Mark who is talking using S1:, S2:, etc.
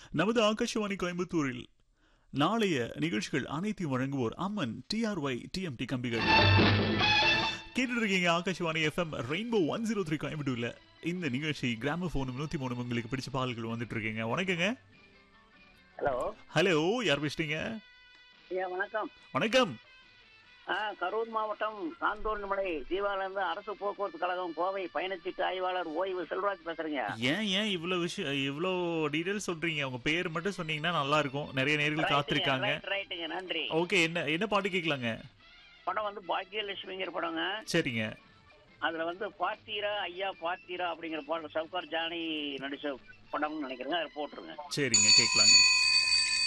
S1: நமது ஆகாஷவாணி கோயம்புத்தூரில் நாளைய நிகழ்ச்சிகள் அனைத்தையும் வழங்குவோர் அம்மன் டிஆர்ஒய் டிஎம்டி கம்பிகள் கேட்டுட்டு இருக்கீங்க Akashvani FM rainbow one zero three கோயம்புத்தூர்ல இந்த நிகழ்ச்சி கிராம போனும் நூத்தி மூணு உங்களுக்கு பிடிச்ச பாடல்கள் வந்துட்டு இருக்கீங்க வணக்கங்க
S2: ஹலோ
S1: ஹலோ யார் பேசுறீங்க
S2: ஐயா வணக்கம்
S1: வணக்கம்
S2: ஆ கரூர் மாவட்டம் சாந்தோர்மலை தீபாவிலிருந்து அரசு போக்குவரத்து கழகம் கோவை பயணச்சீட்டு ஆய்வாளர் ஓய்வு செல்வராஜ் பேசுறேங்க
S1: ஏன் ஏன் இவ்வளவு விஷயம் இவ்வளோ டீடைல்ஸ் சொல்றீங்க உங்க பேர் மட்டும் சொன்னீங்கன்னா நல்லா இருக்கும் நிறைய நேர்கள் காத்திருக்காங்க
S2: ரைட், ரைட்டுங்க நன்றி
S1: ஓகே என்ன என்ன பாட்டு கேட்கலாங்க
S2: படம் வந்து பாக்கியலட்சுமிங்கிற படங்க
S1: சரிங்க
S2: அதுல வந்து பார்த்தீரா ஐயா பார்த்தீரா அப்படிங்கிற பாடல் சவுகார் ஜானி நடிச்ச படம்னு நினைக்கிறேங்க அதை போட்டுருங்க
S1: சரிங்க கேட்கலாங்க